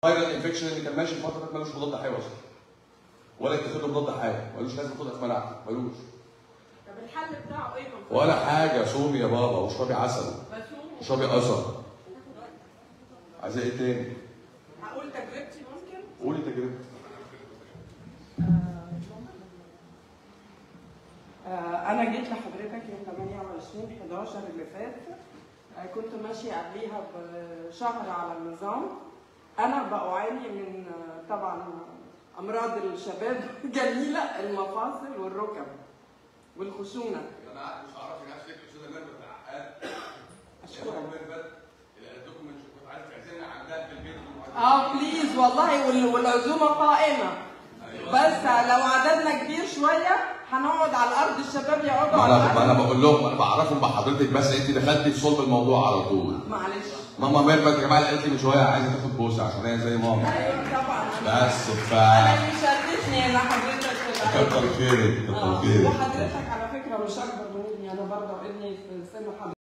فايرال انفكشن اللي كان ماشي فتره ملوش مضاد حيوي اصلا ولا يتاخد له مضاد حيوي ملوش لازم تاخدها في مناعتك ملوش طب الحل بتاعه ايه من فضلك؟ ولا حاجه صومي يا بابا واشربي عسل بصوم واشربي قصب عايزه ايه تاني؟ هقول تجربتي ممكن قولي تجربتك آه، انا جيت لحضرتك يوم 28 11 اللي فات آه، كنت ماشيه قبليها بشهر على النظام انا بعاني من آه، طبعا امراض الشباب جميله المفاصل والركب والخشونه انا مش عارف نفسك استاذه ميرفت العقاد اشكرك ميرفت اللي الدوكيومنت كنت عايز تعزمنا عندها في البيت اه بليز والله وال- والعزومه قائمه بس لو عددنا كبير شويه هنقعد على الارض الشباب يقعدوا ما على انا ما انا الارض بقول لهم انا بعرفهم بحضرتك بس انت دخلتي في صلب الموضوع على طول معلش ماما ميرفت يا جماعه اللي قالت لي من شويه عايزه تاخد بوسه عشان هي زي ماما ايوه طبعا بس ف انا اللي شرفتني ان حضرتك تبقى كتر خيرك كتر آه، خيرك وحضرتك على فكره مش اكبر مني انا برضه ابني في سن حضرتك